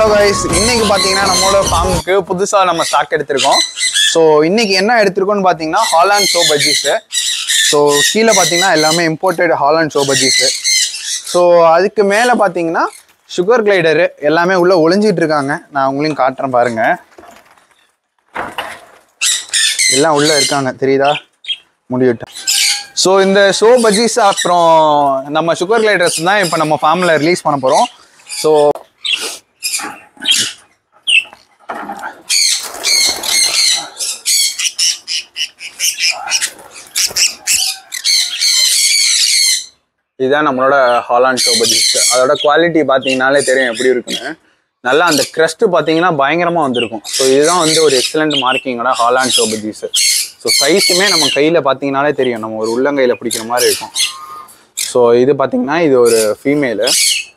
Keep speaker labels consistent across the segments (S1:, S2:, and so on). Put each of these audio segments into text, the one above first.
S1: hello guys இன்னைக்கு பார்த்தீங்கன்னா நம்மளோட ஃபார்முக்கு புதுசாக நம்ம ஸ்டாக் எடுத்திருக்கோம் ஸோ இன்னைக்கு என்ன எடுத்திருக்கோம்னு பார்த்தீங்கன்னா ஹாலாண்ட் ஷோ பஜ்ஜீஸு ஸோ கீழே பார்த்தீங்கன்னா எல்லாமே imported Holland show budgies so அதுக்கு மேலே பார்த்தீங்கன்னா சுகர் கிளைடரு எல்லாமே உள்ளே ஒளிஞ்சிட்டு இருக்காங்க நான் உங்களையும் காட்டுறேன் பாருங்க எல்லாம் உள்ளே இருக்காங்க தெரியுதா முடிவிட்டேன் ஸோ இந்த ஷோ பஜ்ஜீஸ் அப்புறம் நம்ம சுகர் கிளைடர்ஸ் தான் இப்போ நம்ம ஃபார்மில் ரிலீஸ் பண்ண போகிறோம் ஸோ இதுதான் நம்மளோட ஹாலாண்ட் ஷோ பஜ்ஜீஸ் அதோட குவாலிட்டி பார்த்தீங்கனாலே தெரியும் எப்படி இருக்குன்னு நல்லா அந்த crust பார்த்தீங்கன்னா பயங்கரமாக வந்திருக்கும் ஸோ இதுதான் வந்து ஒரு எக்ஸலண்ட் மார்க்கிங்கோட ஹாலாண்ட் ஷோ பஜ்ஜீஸ் ஸோ சைஸுமே நம்ம கையில் பார்த்தீங்கனாலே தெரியும் நம்ம ஒரு உள்ளங்கையில் பிடிக்கிற மாதிரி இருக்கும் ஸோ இது பார்த்தீங்கன்னா இது ஒரு ஃபீமேலு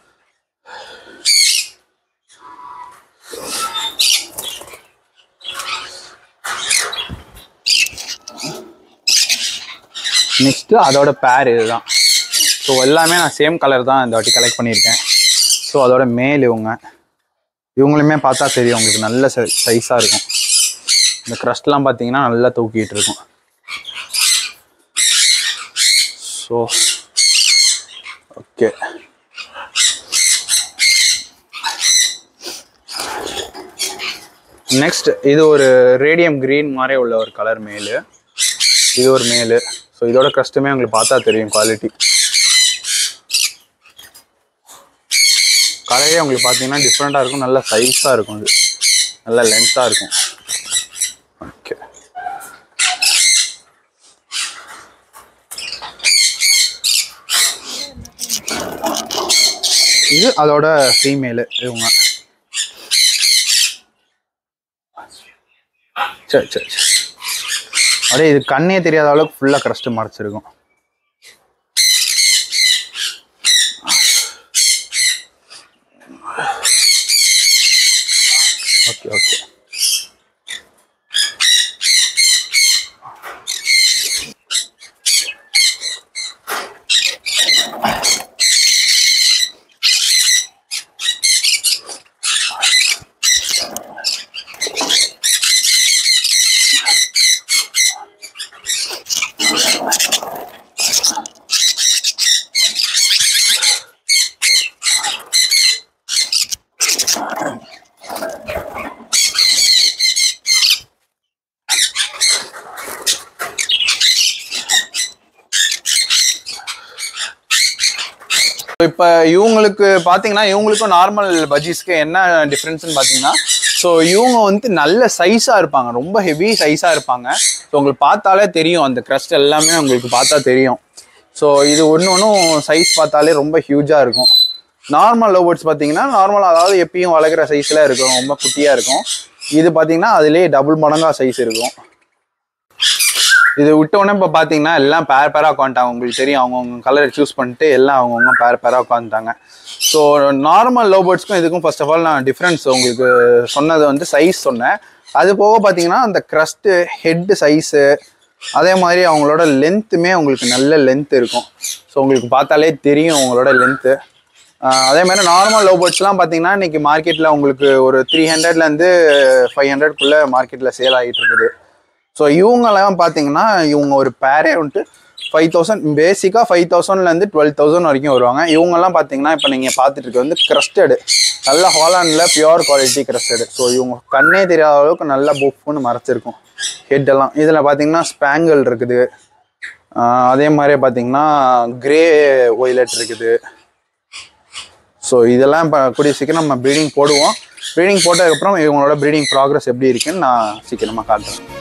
S1: நெக்ஸ்ட்டு அதோட பேர் இதுதான் ஸோ எல்லாமே நான் சேம் கலர் தான் இந்த வாட்டி கலெக்ட் பண்ணியிருக்கேன் ஸோ அதோட மேல் இவங்க இவங்களுமே பார்த்தா தெரியும் உங்களுக்கு நல்ல சைஸாக இருக்கும் இந்த க்ரஸ்ட்லாம் பார்த்தீங்கன்னா நல்லா தூக்கிட்டு இருக்கும் ஸோ ஓகே நெக்ஸ்ட் இது ஒரு ரேடியம் க்ரீன் மாதிரி உள்ள ஒரு கலர் மேலு இது ஒரு மேலு ஸோ இதோட கஸ்டமே உங்களுக்கு பார்த்தா தெரியும் குவாலிட்டி கலரே உங்களுக்கு பார்த்தீங்கன்னா டிஃப்ரெண்ட்டாக இருக்கும் நல்ல சைஸாக இருக்கும் இது நல்ல லென்த்தாக இருக்கும் ஓகே இது அதோட ஃபீமேலு இவங்க சரி சரி சரி அப்படியே இது கண்ணே தெரியாத அளவுக்கு ஃபுல்லாக க்ரஸ்ட்டு மறைச்சிருக்கும் ஓகே ஓகே இப்போ இவங்களுக்கு பார்த்தீங்கன்னா இவங்களுக்கும் நார்மல் பஜ்ஜீஸ்க்கு என்ன டிஃப்ரென்ஸ்னு பார்த்தீங்கன்னா ஸோ இவங்க வந்து நல்ல சைஸாக இருப்பாங்க ரொம்ப ஹெவி சைஸாக இருப்பாங்க ஸோ உங்களுக்கு பார்த்தாலே தெரியும் அந்த க்ரஸ்ட் எல்லாமே உங்களுக்கு பார்த்தா தெரியும் ஸோ இது ஒன்று ஒன்றும் சைஸ் பார்த்தாலே ரொம்ப ஹியூஜாக இருக்கும் நார்மல் லவ்பர்ட்ஸ் பார்த்தீங்கன்னா நார்மலாக அதாவது எப்பயும் வளர்க்குற சைஸில் இருக்கும் ரொம்ப குட்டியாக இருக்கும் இது பார்த்தீங்கன்னா அதுலேயே டபுள் மடங்கா சைஸ் இருக்கும் இது விட்டோன்னே இப்போ பார்த்தீங்கன்னா எல்லாம் பேர் பேராக உட்காந்துட்டாங்க உங்களுக்கு தெரியும் அவங்கவுங்க கலரை சூஸ் பண்ணிட்டு எல்லாம் அவங்கவுங்க பேர் பேராக உட்காந்துட்டாங்க ஸோ நார்மல் லவ் பேர்ட்ஸ்க்கும் இதுக்கும் ஃபர்ஸ்ட் ஆஃப் ஆல் நான் டிஃப்ரென்ஸ் உங்களுக்கு சொன்னது வந்து சைஸ் சொன்னேன் அது போக பார்த்தீங்கன்னா அந்த க்ரஸ்ட்டு ஹெட்டு சைஸு அதே மாதிரி அவங்களோட லென்த்துமே உங்களுக்கு நல்ல லென்த் இருக்கும் ஸோ உங்களுக்கு பார்த்தாலே தெரியும் அவங்களோட லென்த்து அதே மாதிரி நார்மல் லவ் பேர்ட்ஸ்லாம் பார்த்தீங்கன்னா இன்றைக்கி மார்க்கெட்டில் உங்களுக்கு ஒரு த்ரீ ஹண்ட்ரட்லேருந்து ஃபைவ் ஹண்ட்ரட்குள்ளே மார்க்கெட்டில் சேல் ஆகிட்டு இருக்குது ஸோ இவங்கெல்லாம் பார்த்தீங்கன்னா இவங்க ஒரு பேரே வந்துட்டு ஃபைவ் தௌசண்ட் பேசிக்காக ஃபைவ் தௌசண்ட்லேருந்து டுவெல் தௌசண்ட் வரைக்கும் வருவாங்க இவங்கெல்லாம் பார்த்தீங்கன்னா இப்போ நீங்கள் பார்த்துட்டு இருக்க வந்து க்ரஸ்டடு நல்ல ஹாலாண்டில் பியூர் குவாலிட்டி க்ரஸ்டடு ஸோ இவங்க கண்ணே தெரியாத அளவுக்கு நல்ல புஃப்னு மறைச்சிருக்கும் ஹெட் எல்லாம் இதில் பார்த்தீங்கன்னா ஸ்பேங்கிள் இருக்குது ஆஹ் அதே மாதிரியே பார்த்தீங்கன்னா கிரே ஒய்லட் இருக்குது ஸோ இதெல்லாம் இப்போ கூடிய சீக்கிரம் நம்ம ப்ரீடிங் போடுவோம் ப்ரீடிங் போட்டதுக்கப்புறம் இவங்களோட ப்ரீடிங் ப்ராக்ரஸ் எப்படி இருக்குன்னு நான் சீக்கிரமாக காட்டுறேன்